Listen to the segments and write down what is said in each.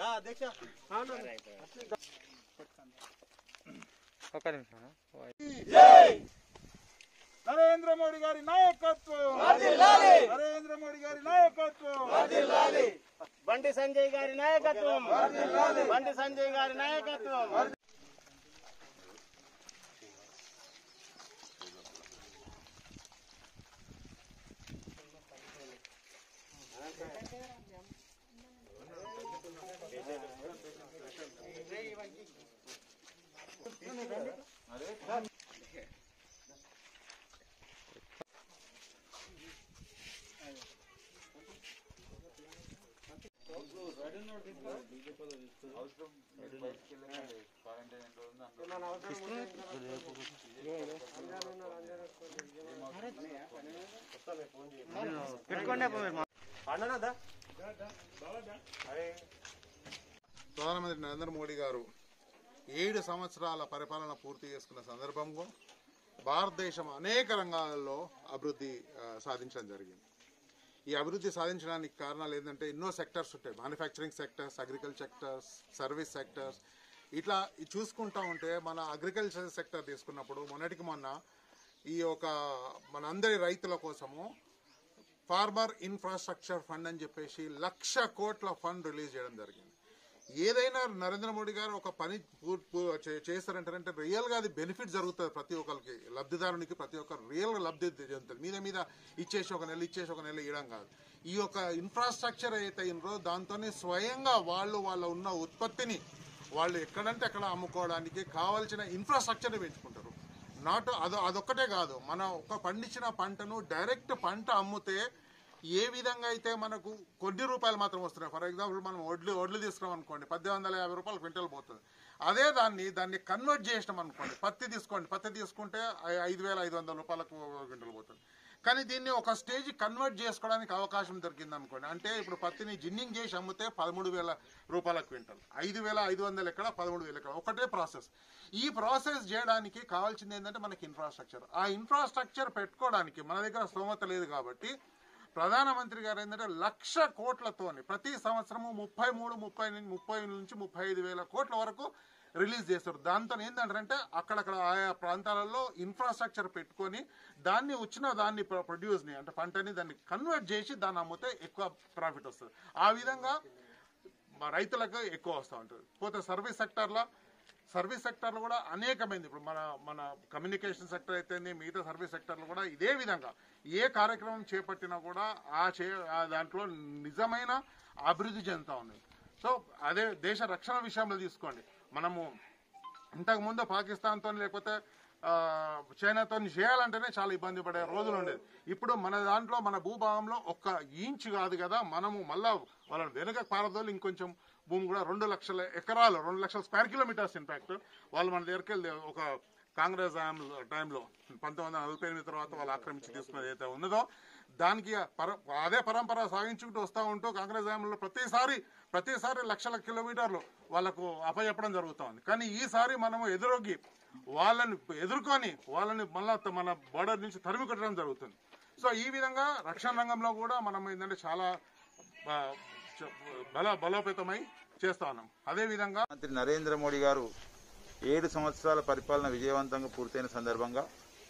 ఒక్క నిమిషం నరేంద్ర మోడీ గారి నాయకత్వం నరేంద్ర మోడీ గారి నాయకత్వం బండి సంజయ్ గారి నాయకత్వం బండి సంజయ్ గారి నాయకత్వం పెట్టుకోండి అప్పుడు మీరు ప్రధానమంత్రి నరేంద్ర మోడీ గారు ఏడు సంవత్సరాల పరిపాలన పూర్తి చేసుకున్న సందర్భంలో భారతదేశం అనేక రంగాల్లో అభివృద్ధి ఆ, సాధించడం జరిగింది ఈ అభివృద్ధి సాధించడానికి కారణాలు ఏంటంటే ఎన్నో సెక్టర్స్ ఉంటాయి manufacturing sectors agriculture sectors service sectors ఇట్లా ఇది చూసుకుంటా ఉంటే మన అగ్రికల్చర్ సెక్టర్ తీసుకున్నప్పుడు మొన్నటికి మొన్న ఈ యొక్క మనందరి రైతుల కోసము ఫార్మర్ ఇన్ఫ్రాస్ట్రక్చర్ ఫండ్ అని చెప్పేసి లక్ష కోట్ల ఫండ్ రిలీజ్ చేయడం జరిగింది ఏదైనా నరేంద్ర మోడీ గారు ఒక పని పూ- పూ- చే- చేస్తారంటారంటే రియల్ గా అది బెనిఫిట్ జరుగుతుంది ప్రతి ఒక్కరికి లబ్ధిదారునికి ప్రతి ఒక్కరు రియల్ గా లబ్ధి చెందుతుంది మీద మీద ఇచ్చేసి ఒక నెల ఇచ్చేసి ఒక నెల ఇవ్వడం కాదు ఈ యొక్క ఇన్ఫ్రాస్ట్రక్చర్ ఏదైతే అయినరో దాంతోనే స్వయంగా వాళ్ళు వాళ్ళ ఉన్న ఉత్పత్తిని వాళ్ళు ఎక్కడంటే అక్కడ అమ్ముకోవడానికి కావాల్సిన ఇన్ఫ్రాస్ట్రక్చర్ని పెంచుకుంటారు నాట్ అదో అదొక్కటే కాదు మన ఒక పండించిన పంటను డైరెక్ట్ పంట అమ్మితే ఏ విధంగా అయితే మనకు కొన్ని రూపాయలు మాత్రం వస్తున్నాయి ఫర్ ఎగ్జాంపుల్ మనం వడ్లు వడ్లు తీసుకున్నాం అనుకోండి పద్దెనిమిది వందల యాభై రూపాయలు క్వింటల్ పోతుంది అదే దాన్ని దాన్ని కన్వర్ట్ చేసినాం అనుకోండి పత్తి తీసుకోండి పత్తి తీసుకుంటే ఐ- ఐదు వేల ఐదు వందల రూపాయలకు క్వింటల్ పోతుంది కానీ దీన్ని ఒక స్టేజ్ కన్వర్ట్ చేసుకోవడానికి అవకాశం దొరికింది అనుకోండి అంటే ఇప్పుడు పత్తిని జిన్నింగ్ చేసి అమ్మితే పదమూడు వేల రూపాయల క్వింటల్ ఐదు వేల ఐదు వందలు ఎక్కడ పదమూడు వేలు ఎక్కడ ఒకటే ప్రాసెస్ ఈ ప్రాసెస్ చేయడానికి కావాల్సింది ఏంటంటే మనకి ఇన్ఫ్రాస్ట్రక్చర్ ఆ ఇన్ఫ్రాస్ట్రక్చర్ పెట్టుకోవడానికి మన దగ్గర స్తోమత లేదు కాబట్టి ప్రధానమంత్రి గారు ఏంటంటే లక్ష కోట్లతోని ప్రతి సంవత్సరము ముప్పై మూడు ముప్పై నుంచి- ముప్పై నుంచి ముప్పై ఐదు వేల కోట్ల వరకు రిలీజ్ చేస్తారు దాంతో ఏంటంటే అక్కడక్కడ ఆయా ప్రాంతాలలో ఇన్ఫ్రాస్ట్రక్చర్ పెట్టుకొని దాన్ని వచ్చిన దాన్ని ప్రొడ్యూస్ని అంటే పంటని దాన్ని కన్వర్ట్ చేసి దాన్ని అమ్మితే ఎక్కువ ప్రాఫిట్ వస్తుంది ఆ విధంగా మా రైతులకు ఎక్కువ వస్తూ ఉంటుంది పోతే సర్వీస్ సెక్టర్లో సర్వీస్ సెక్టర్లో కూడా అనేకమైంది ఇప్పుడు మన మన కమ్యూనికేషన్ సెక్టర్ అయితే మిగతా సర్వీస్ సెక్టర్లో కూడా ఇదే విధంగా ఏ కార్యక్రమం చేపట్టినా కూడా ఆ చే ఆ దాంట్లో నిజమైన అభివృద్ధి చెందుతా ఉంది సో అదే దేశ రక్షణ విషయంలో తీసుకోండి మనము ఇంతకు ముందు పాకిస్తాన్తో లేకపోతే ఆ, చైనాతో చేయాలంటేనే చాలా ఇబ్బంది పడే రోజులు ఉండేది ఇప్పుడు మన దాంట్లో మన భూభాగంలో ఒక్క ఇంచ్ కాదు కదా మనము మళ్ళా వాళ్ళని వెనుక పారదోలు ఇంకొంచెం భూమి కూడా రెండు లక్షల ఎకరాలు రెండు లక్షల స్క్వేర్ కిలోమీటర్స్ ఇన్ఫాక్ట్ వాళ్ళు మన దగ్గరికి వెళ్ళి ఒక కాంగ్రెస్ హయాంలో- టైంలో పంతొమ్మిది వందల నలభై ఎనిమిది తర్వాత వాళ్ళు ఆక్రమించి తీసుకున్నది ఏదైతే ఉన్నదో దానికి పర అదే పరంపర సాగించుకుంటూ వస్తూ ఉంటూ కాంగ్రెస్ హయాంలో ప్రతిసారి ప్రతిసారి లక్షల కిలోమీటర్లు వాళ్ళకు అప్పచెప్పడం జరుగుతూ ఉంది కానీ ఈసారి మనము ఎదురొగ్గి వాళ్ళని ఎదుర్కొని వాళ్ళని మళ్ళా మన బోర్డర్ నుంచి తరిమి కొట్టడం జరుగుతుంది సో ఈ విధంగా రక్షణ రంగంలో కూడా మనం ఏంటంటే చాలా ఆ, చ- బల బలోపేతమై చేస్తా ఉన్నాం అదేవిధంగా మంత్రి నరేంద్ర మోడీ గారు ఏడు సంవత్సరాల పరిపాలన విజయవంతంగా పూర్తయిన సందర్భంగా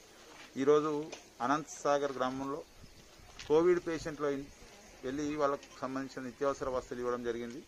ఈరోజు అనంత్ సాగర్ గ్రామంలో కోవిడ్ పేషెంట్లో ఇన్- వెళ్ళి వాళ్ళకు సంబంధించిన నిత్యావసర వస్తువులు ఇవ్వడం జరిగింది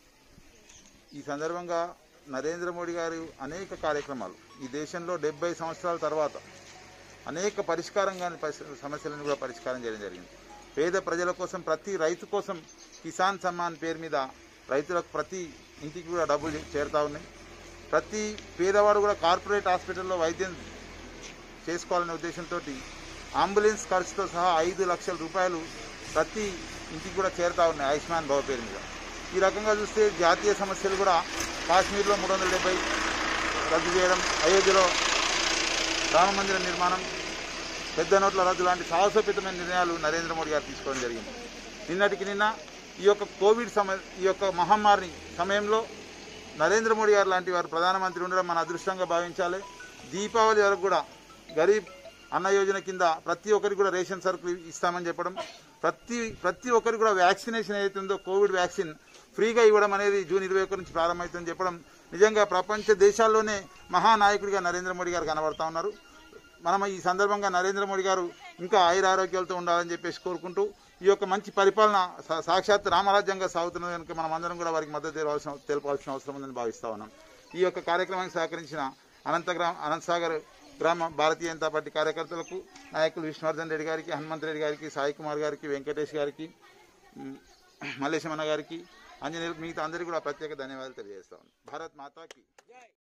ఈ సందర్భంగా నరేంద్ర మోడీ గారు అనేక కార్యక్రమాలు ఈ దేశంలో డెబ్బై సంవత్సరాల తర్వాత అనేక పరిష్కారం కాని పరిస్థితుల సమస్యలను కూడా పరిష్కారం చేయడం జరిగింది పేద ప్రజల కోసం ప్రతి రైతు కోసం కిసాన్ సమ్మాన్ పేరు మీద రైతులకు ప్రతి ఇంటికి కూడా డబ్బులు చేరుతా ఉన్నాయి ప్రతి పేదవాడు కూడా కార్పొరేట్ హాస్పిటల్లో వైద్యం చేసుకోవాలనే ఉద్దేశంతో అంబులెన్స్ ఖర్చుతో సహా ఐదు లక్షల రూపాయలు ప్రతి ఇంటికి కూడా చేరుతా ఉన్నాయి ఆయుష్మాన్ భవ పేరు మీద ఈ రకంగా చూస్తే జాతీయ సమస్యలు కూడా కాశ్మీర్లో మూడు వందల డెబ్బై రద్దు చేయడం అయోధ్యలో రామ మందిర నిర్మాణం పెద్ద నోట్ల రద్దు లాంటి సాహసోపేతమైన నిర్ణయాలు నరేంద్ర మోడీ గారు తీసుకోవడం జరిగింది నిన్నటికి నిన్న ఈ యొక్క కోవిడ్ సమ ఈ యొక్క మహమ్మారి సమయంలో నరేంద్ర మోడీ గారు లాంటి వారు ప్రధానమంత్రి ఉండడం మన అదృష్టంగా భావించాలి దీపావళి వరకు కూడా గరీబ్ అన్న యోజన కింద ప్రతి ఒక్కరికి కూడా రేషన్ సరుకులు ఇస్తామని చెప్పడం ప్రతి ప్రతి ఒక్కరికి కూడా వ్యాక్సినేషన్ ఏదైతే ఉందో కోవిడ్ వ్యాక్సిన్ ఫ్రీగా ఇవ్వడం అనేది జూన్ ఇరవై ఒకటి నుంచి ప్రారంభమవుతుందని చెప్పడం నిజంగా ప్రపంచ దేశాల్లోనే మహానాయకుడిగా నరేంద్ర మోడీ గారు కనబడతా ఉన్నారు మనం ఈ సందర్భంగా నరేంద్ర మోడీ గారు ఇంకా ఆయురారోగ్యాలతో ఉండాలని చెప్పేసి కోరుకుంటూ ఈ యొక్క మంచి పరిపాలన సా- సాక్షాత్ రామరాజ్యంగా సాగుతున్నది కనుక మనం అందరం కూడా వారికి మద్దతు తెలవాల్సిన తెలపాల్సిన అవసరం ఉందని భావిస్తా ఉన్నాం ఈ యొక్క కార్యక్రమానికి సహకరించిన అనంతగ్రామ అనంతసాగర్ గ్రామ భారతీయ జనతా పార్టీ కార్యకర్తలకు నాయకులు విష్ణువర్ధన్ రెడ్డి గారికి హనుమంత్ రెడ్డి గారికి సాయి కుమార్ గారికి వెంకటేష్ గారికి మ్, మల్లేశమన్న గారికి అంజనేయులు మిగతా అందరికీ కూడా ప్రత్యేక ధన్యవాదాలు తెలియజేస్తా ఉన్నాను భారత్ మాతాకి